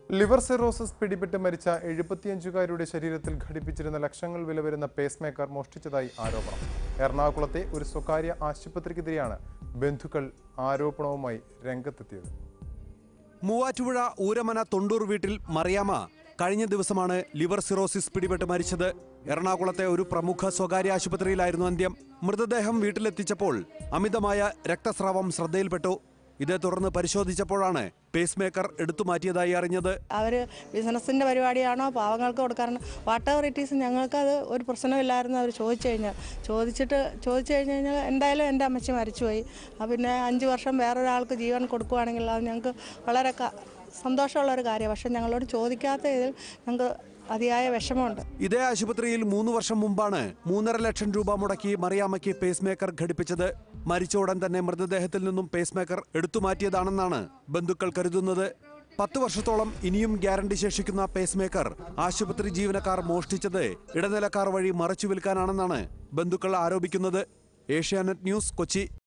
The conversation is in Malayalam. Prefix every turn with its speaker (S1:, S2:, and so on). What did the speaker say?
S1: ലിവർ സിറോസിസ് പിടിപെട്ട് മരിച്ച എഴുപത്തിയഞ്ചുകാരുടെ ശരീരത്തിൽ ഘടിപ്പിച്ചിരുന്ന ലക്ഷങ്ങൾ വില വരുന്ന പേസ് മേക്കർ മോഷ്ടിച്ചതായി ആരോപണം എറണാകുളത്തെ ഒരു സ്വകാര്യ ആശുപത്രിക്കെതിരെയാണ് ബന്ധുക്കൾ ആരോപണവുമായി രംഗത്തെത്തിയത്
S2: മൂവാറ്റുപുഴ ഊരമന തൊണ്ടൂർ വീട്ടിൽ മറിയാമ്മ കഴിഞ്ഞ ദിവസമാണ് ലിവർ സിറോസിസ് പിടിപെട്ട് മരിച്ചത് എറണാകുളത്തെ ഒരു പ്രമുഖ സ്വകാര്യ ആശുപത്രിയിലായിരുന്നു അന്ത്യം മൃതദേഹം വീട്ടിലെത്തിച്ചപ്പോൾ അമിതമായ രക്തസ്രാവം ശ്രദ്ധയിൽപ്പെട്ടു ഇതേ തുടർന്ന് പരിശോധിച്ചപ്പോഴാണ് പേസ് മേക്കർ എടുത്തു മാറ്റിയതായി അറിഞ്ഞത്
S3: അവർ ബിസിനസ്സിൻ്റെ പരിപാടിയാണോ പാവങ്ങൾക്ക് കൊടുക്കാറുണ്ട് വാട്ട് എവർ ഇറ്റ് ഈസ് ഞങ്ങൾക്കത് ഒരു പ്രശ്നമില്ലായിരുന്നു അവർ ചോദിച്ചു കഴിഞ്ഞാൽ ചോദിച്ചിട്ട് ചോദിച്ചു കഴിഞ്ഞ് കഴിഞ്ഞാൽ എന്തായാലും എൻ്റെ അമ്മച്ചി മരിച്ചുപോയി ആ പിന്നെ അഞ്ച് വർഷം വേറൊരാൾക്ക് ജീവൻ കൊടുക്കുകയാണെങ്കിൽ അത് ഞങ്ങൾക്ക് വളരെ ക- സന്തോഷമുള്ള ഒരു കാര്യമാണ് പക്ഷെ ഞങ്ങളോട് ചോദിക്കാത്ത ഇതിൽ ഞങ്ങൾക്ക് അതിയായ വിഷമമുണ്ട്
S2: ഇതേ ആശുപത്രിയിൽ മൂന്ന് വർഷം മുമ്പാണ് മൂന്നര ലക്ഷം രൂപ മുടക്കി മറിയാമ്മയ്ക്ക് പേസ് മേക്കർ ഘടിപ്പിച്ചത് മരിച്ച ഉടൻ തന്നെ മൃതദേഹത്തിൽ നിന്നും പേസ് മേക്കർ എടുത്തു മാറ്റിയതാണെന്നാണ് ബന്ധുക്കൾ കരുതുന്നത് പത്ത് വർഷത്തോളം ഇനിയും ഗ്യാരണ്ടി ശേഷിക്കുന്ന പേസ് മേക്കർ ആശുപത്രി ജീവനക്കാർ മോഷ്ടിച്ചത് ഇടനിലക്കാർ വഴി മറച്ചു വിൽക്കാനാണെന്നാണ് ബന്ധുക്കൾ ആരോപിക്കുന്നത് ഏഷ്യാനെറ്റ് ന്യൂസ് കൊച്ചി